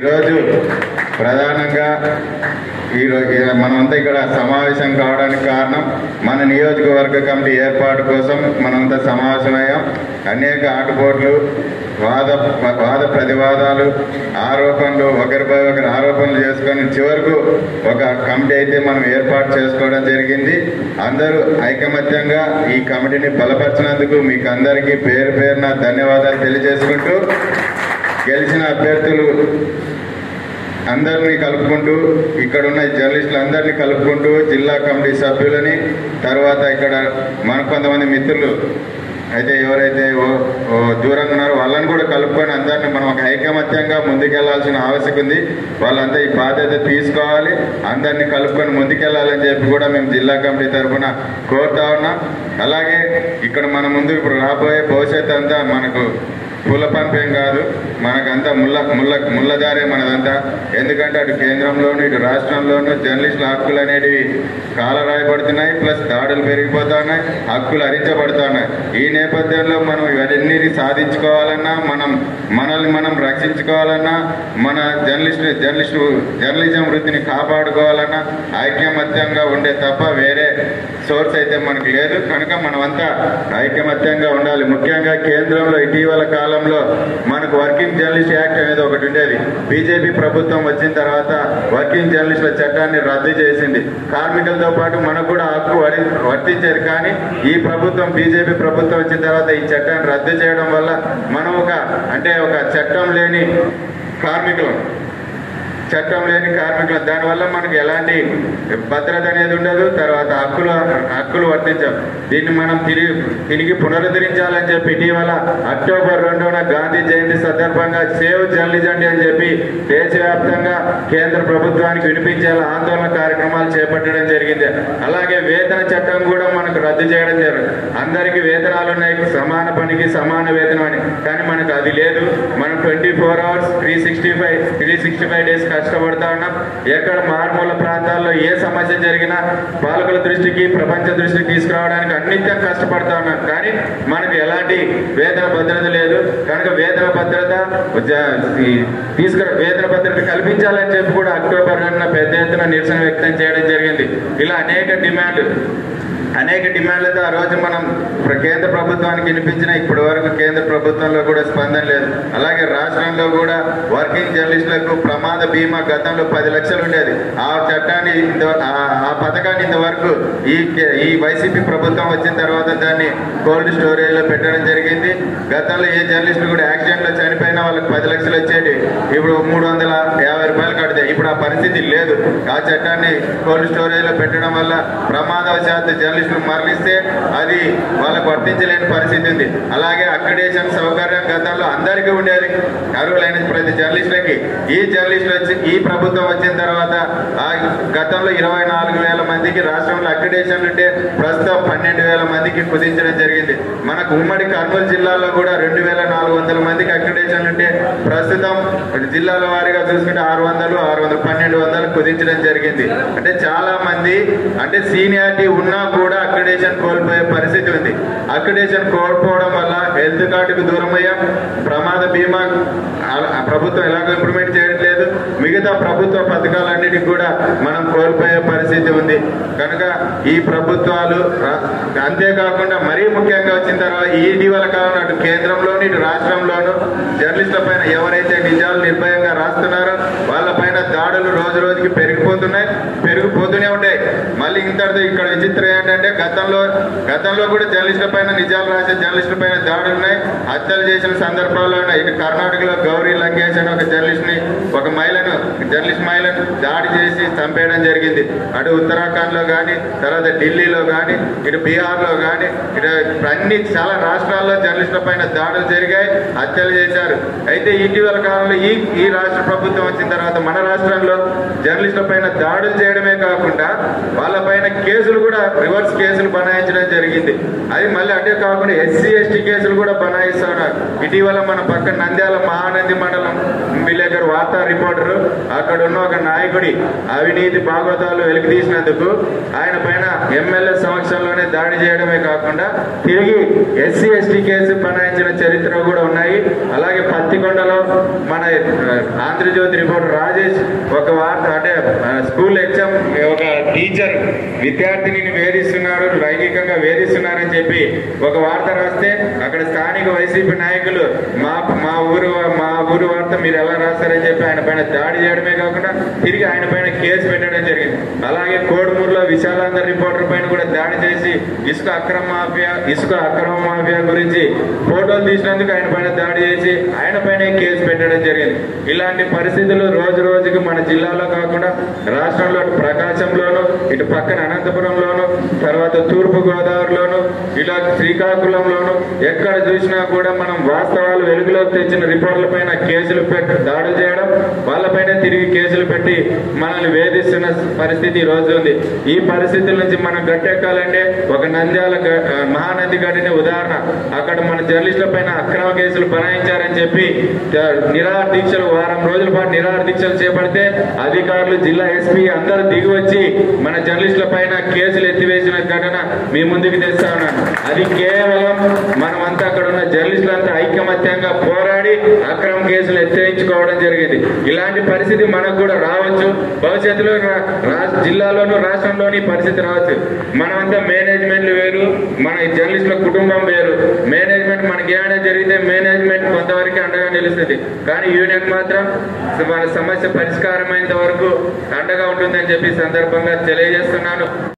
ఈరోజు ప్రధానంగా ఈరోజు మనమంతా ఇక్కడ సమావేశం కావడానికి కారణం మన నియోజకవర్గ కమిటీ ఏర్పాటు కోసం మనమంతా సమావేశమయ్యాం అనేక ఆటుపోట్లు వాద వాద ప్రతివాదాలు ఆరోపణలు ఒకరిపై ఒకరు ఆరోపణలు చేసుకొని చివరకు ఒక కమిటీ అయితే మనం ఏర్పాటు చేసుకోవడం జరిగింది అందరూ ఐకమత్యంగా ఈ కమిటీని బలపరిచినందుకు మీకు అందరికీ పేరు పేరున ధన్యవాదాలు తెలియజేసుకుంటూ గెలిచిన అభ్యర్థులు అందరినీ కలుపుకుంటూ ఇక్కడ ఉన్న జర్నలిస్టులు అందరినీ కలుపుకుంటూ జిల్లా కమిటీ సభ్యులని తర్వాత ఇక్కడ మన కొంతమంది మిత్రులు అయితే ఎవరైతే ఓ- ఓ దూరంగా ఉన్నారో వాళ్ళని కూడా కలుపుకొని అందరిని మనం ఒక ఐకమత్యంగా ముందుకెళ్లాల్సిన ఆవశ్యకత ఉంది వాళ్ళంతా ఈ బాధ్యత తీసుకోవాలి అందరినీ కలుపుకొని ముందుకెళ్లాలని చెప్పి కూడా మేము జిల్లా కమిటీ తరఫున కోరుతా ఉన్నాం అలాగే ఇక్కడ మన ముందు ఇప్పుడు రాబోయే భవిష్యత్తు అంతా మనకు పూల పంపేం కాదు మనకంతా ముళ్ళ ముళ్ళ ముళ్ళదారే మనదంతా ఎందుకంటే అటు కేంద్రంలోను ఇటు రాష్ట్రంలోను జర్నలిస్టుల హక్కులు అనేటివి కాలరాయబడుతున్నాయి ప్లస్ దాడులు పెరిగిపోతా ఉన్నాయి హక్కులు హరించబడుతా ఉన్నాయి ఈ నేపథ్యంలో మనం ఇవన్నీ సాధించుకోవాలన్నా మనం మనల్ని మనం రక్షించుకోవాలన్నా మన జర్నలిస్టు జర్నలిస్టు జర్నలిజం వృత్తిని కాపాడుకోవాలన్నా ఐక్యమత్యంగా ఉండే తప్ప వేరే సోర్స్ అయితే మనకు లేదు కనుక మనమంతా ఐకమత్యంగా ఉండాలి ముఖ్యంగా కేంద్రంలో ఇటీవల కాలంలో మనకు వర్కింగ్ జర్నలిస్ట్ యాక్ట్ అనేది ఒకటి ఉండేది బీజేపీ ప్రభుత్వం వచ్చిన తర్వాత వర్కింగ్ జర్నలిస్టుల చట్టాన్ని రద్దు చేసింది కార్మికులతో పాటు మనకు కూడా హక్కు వరి- వర్తించేది కానీ ఈ ప్రభుత్వం బీజేపీ ప్రభుత్వం వచ్చిన తర్వాత ఈ చట్టాన్ని రద్దు చేయడం వల్ల మనం ఒక అంటే ఒక చట్టం లేని కార్మికులం చట్టం లేని కార్మికులు దానివల్ల మనకు ఎలాంటి భద్రత అనేది ఉండదు తర్వాత హక్కులు హక్కులు వర్తించవు దీన్ని మనం తిరిగి తిరిగి పునరుద్ధరించాలని చెప్పి ఇటీవల అక్టోబర్ రెండున గాంధీ జయంతి సందర్భంగా సేవ్ జర్నలిజం అని చెప్పి దేశవ్యాప్తంగా కేంద్ర ప్రభుత్వానికి వినిపించేలా ఆందోళన కార్యక్రమాలు చేపట్టడం జరిగింది అలాగే వేతన చట్టం కూడా మనకు రద్దు చేయడం జరిగింది అందరికీ వేతనాలు ఉన్నాయి సమాన పనికి సమాన వేతనం అని కానీ మనకు అది లేదు మనం twenty four hours three sixty five three sixty five days కష్టపడతా ఉన్నాం ఎక్కడ మారుమూల ప్రాంతాల్లో ఏ సమస్య జరిగినా పాలకుల దృష్టికి ప్రపంచ దృష్టికి తీసుకురావడానికి అన్నిత్యం కష్టపడతా ఉన్నాం కానీ మనకు ఎలాంటి వేతన భద్రత లేదు కనుక వేతన భద్రత జ- ఈ తీసుకురా వేతన భద్రత కల్పించాలని చెప్పి కూడా అక్టోబర్ రెండున పెద్ద ఎత్తున నిరసన వ్యక్తం చేయడం జరిగింది ఇలా అనేక డిమాండ్లు అనేక డిమాండ్లతో ఆ రోజు మనం ప్ర- కేంద్ర ప్రభుత్వానికి వినిపించిన ఇప్పటి వరకు కేంద్ర ప్రభుత్వంలో కూడా స్పందన లేదు అలాగే రాష్ట్రంలో కూడా వర్కింగ్ జర్నలిస్టులకు ప్రమాద బీమా గతంలో పది లక్షలు ఉండేది ఆ చట్టాన్ని ఇంత- ఆ- ఆ పథకాన్ని ఇంతవరకు ఈ కే- ఈ వైసీపీ ప్రభుత్వం వచ్చిన తర్వాత దాన్ని కోల్డ్ స్టోరేజ్ లో పెట్టడం జరిగింది గతంలో ఏ జర్నలిస్టులు కూడా యాక్సిడెంట్ లో చనిపోయినా వాళ్ళకి పది లక్షలు వచ్చేది ఇప్పుడు మూడు వందల యాభై రూపాయలు కడితే ఇప్పుడు ఆ పరిస్థితి లేదు ఆ చట్టాన్ని కోల్డ్ స్టోరేజ్ లో పెట్టడం వల్ల ప్రమాదవశాత్తు జర్నలిస్టులు మరణిస్తే అది వాళ్ళకు వర్తించలేని పరిస్థితి ఉంది అలాగే అక్రిడేషన్ సౌకర్యం గతంలో అందరికీ ఉండేది అర్హులైన ప్రతి జర్నలిస్టులకి ఈ జర్నలిస్టులు వచ్చి ఈ ప్రభుత్వం వచ్చిన తర్వాత ఆ గతంలో ఇరవై నాలుగు వేల మందికి రాష్ట్రంలో అక్రిడేషన్ ఉంటే ప్రస్తుతం పన్నెండు వేల మందికి కుదించడం జరిగింది మనకు ఉమ్మడి కర్నూలు జిల్లాలో కూడా రెండు వేల నాలుగు వందల మందికి అక్రిడేషన్ ఉంటే ప్రస్తుతం జిల్లాల వారీగా చూసుకుంటే ఆరు వందలు ఆరు వందలు పన్నెండు వందలు కుదించడం జరిగింది అంటే చాలా మంది అంటే సీనియారిటీ ఉన్నా కూడా అక్రిడేషన్ కోల్పోయే పరిస్థితి ఉంది అక్రిడేషన్ కోల్పోవడం వల్ల హెల్త్ కార్డుకు దూరం అయ్యాం ప్రమాద బీమా ఆ- ఆ ప్రభుత్వం ఎలాగో ఇంప్లిమెంట్ చేయట్లేదు మిగతా ప్రభుత్వ పథకాలన్నిటికీ కూడా మనం కోల్పోయే పరిస్థితి ఉంది కనుక ఈ ప్రభుత్వాలు రా- అంతేకాకుండా మరీ ముఖ్యంగా వచ్చిన తర్వాత ఈ ఇటీవల కాలంలో అటు కేంద్రంలోను ఇటు రాష్ట్రంలోను జర్నలిస్టుల పైన ఎవరైతే నిజాలు నిర్భయంగా రాస్తున్నారో వాళ్ళ పైన దాడులు రోజు రోజుకి పెరిగిపోతున్నాయి పెరిగిపోతూనే ఉంటాయి మళ్ళీ ఇంతటితో ఇక్కడ విచిత్రం ఏంటంటే గతంలో గతంలో కూడా జర్నలిస్టుల పైన నిజాలు రాసే జర్నలిస్టుల పైన దాడులు ఉన్నాయి హత్యలు చేసిన సందర్భాల్లో ఉన్నాయి ఇటు కర్ణాటకలో గౌరీ లంకేష్ అని ఒక జర్నలిస్ట్ ని ఒక మహిళను జర్నలిస్ట్ మహిళను దాడి చేసి చంపేయడం జరిగింది అటు ఉత్తరాఖండ్ లో కానీ తర్వాత ఢిల్లీలో కానీ ఇటు బీహార్ లో కానీ ఇటు అన్ని చాలా రాష్ట్రాల్లో జర్నలిస్టుల పైన దాడులు జరిగాయి హత్యలు చేశారు అయితే ఇటీవల కాలంలో ఈ ఈ రాష్ట్ర ప్రభుత్వం వచ్చిన తర్వాత మన రాష్ట్రంలో జర్నలిస్టుల పైన దాడులు చేయడమే కాకుండా వాళ్ళ పైన కేసులు కూడా రివర్స్ కేసులు బనాయించడం జరిగింది అది మళ్ళీ అదే కాకుండా ఎస్సీ ఎస్టీ కేసులు కూడా బనాయిస్తున్నారు ఇటీవల మన పక్కన నంద్యాల మహానంది మండలం విలేకరు వార్తా రిపోర్టర్ అక్కడ ఉన్న ఒక నాయకుడి అవినీతి భాగవతాలు వెలికి తీసినందుకు ఆయన పైన ఎమ్మెల్యే సమక్షంలోనే దాడి చేయడమే కాకుండా తిరిగి ఎస్సీ ఎస్టీ కేసు బనాయించిన చరిత్ర కూడా ఉన్నాయి అలాగే పత్తికొండలో మన ఆ, ఆంధ్రజ్యోతి రిపోర్టర్ రాజేష్ ఒక వార్త అంటే ఆ, స్కూల్ ఎగ్జామ్ ఒక టీచర్ విద్యార్థిని వేధిస్తున్నాడు లైంగికంగా వేధిస్తున్నారని చెప్పి ఒక వార్త రాస్తే అక్కడ స్థానిక వైసీపీ నాయకులు మా మా ఊరు మా ఊరు వార్త మీరు ఎలా రాస్తారని చెప్పి ఆయన పైన దాడి చేయడమే కాకుండా తిరిగి ఆయన పైన కేసు పెట్టడం జరిగింది అలాగే కోడుమూరులో విశాలాంధ్ర రిపోర్టర్ పైన కూడా దాడి చేసి ఇసుక అక్రమ మాఫియా ఇసుక అక్రమ మాఫియా గురించి ఫోటోలు తీసినందుకు ఆయన పైన దాడి చేసి ఆయన పైన కేసు పెట్టడం జరిగింది ఇలాంటి పరిస్థితులు రోజు రోజుకి మన జిల్లాలో కాకుండా రాష్ట్రంలో అటు ప్రకాశంలోను ఇటు పక్కన అనంతపురంలోను తర్వాత తూర్పు గోదావరిలోను ఇలా శ్రీకాకుళంలోను ఎక్కడ చూసినా కూడా మనం వాస్తవాలు వెలుగులోకి తెచ్చిన రిపోర్ట్ల పైన కేసులు పెట్టి దాడులు చేయడం వాళ్ళపైన తిరిగి కేసులు పెట్టి మనల్ని వేధిస్తున్న పరిస్థితి ఈ రోజు ఉంది ఈ పరిస్థితుల నుంచి మనం గట్టెక్కాలంటే ఒక నంద్యాల గ- ఆ, మహానది గడిని ఉదాహరణ అక్కడ మన జర్నలిస్టుల పైన అక్రమ కేసులు బనాయించారని చెప్పి త- నిరాహార దీక్షలు వారం రోజుల పాటు నిరాహార దీక్షలు చేపడితే అధికారులు జిల్లా ఎస్పీ అందరూ దిగి వచ్చి మన జర్నలిస్టుల పైన కేసులు ఎత్తివేసిన ఘటన మీ ముందుకు తెస్తా ఉన్నాను అది కేవలం మనమంతా అక్కడ ఉన్న జర్నలిస్టులంతా ఐకమత్యంగా పోరాడి అక్రమ కేసులు ఎత్తేయించుకోవడం జరిగింది ఇలాంటి పరిస్థితి మనకు కూడా రావచ్చు భవిష్యత్తులో రా- రా- జిల్లాలోను రాష్ట్రంలోని ఈ పరిస్థితి రావచ్చు మనమంతా మేనేజ్మెంట్లు వేరు మన ఈ జర్నలిస్టుల కుటుంబం వేరు మేనేజ్మెంట్ మనకి ఏమైనా జరిగితే మేనేజ్మెంట్ కొంతవరకు అండగా నిలుస్తుంది కానీ యూనియన్ మాత్రం మన సమస్య పరిష్కారమైనంత వరకు అండగా ఉంటుందని చెప్పి ఈ సందర్భంగా తెలియజేస్తున్నాను